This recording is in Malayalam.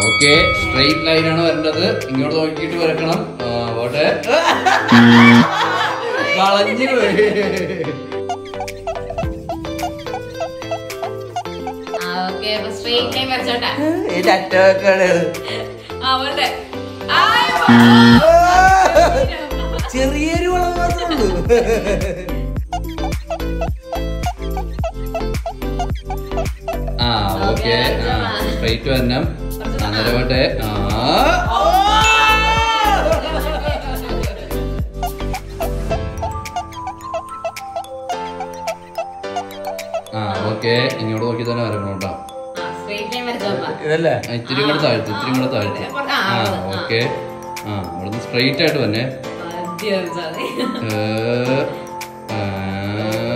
ഓക്കെ സ്ട്രെയിറ്റ് ലൈൻ ആണ് വരേണ്ടത് ഇങ്ങോട്ട് നോക്കിയിട്ട് വരക്കണം ആ, പോട്ടെ വളഞ്ഞു പോയി ആ ഓക്കെ അപ്പൊ സ്ട്രെയിറ്റ് ലൈൻ വരച്ചോട്ടെ ഈ ചട്ടൊക്കെയാണ് ആ പോട്ടെ ആയ് ചെറിയൊരു വളം മാത്രമേ ഉള്ളൂ ആ ഓക്കെ സ്ട്രെയിറ്റ് വരണം ആ നിലവട്ടെ ആ ആ ഓക്കെ ഇങ്ങോട്ട് നോക്കി തന്നെ വരണം കേട്ടോ സ്ട്രെയിറ്റ് ലൈൻ വരച്ചോപ്പാ ഇതല്ലേ ആ, ഇത്തിരി കൂടെ താഴ്ത്തു ഇത്തിരി കൂടെ താഴ്ത്തു ആ, ആ ആ. ഓക്കെ ആ ഇവിടുന്ന് സ്ട്രെയിറ്റ് ആയിട്ട് തന്നെ ആദ്യം വരച്ചാ മതി. ഏ, ഏ,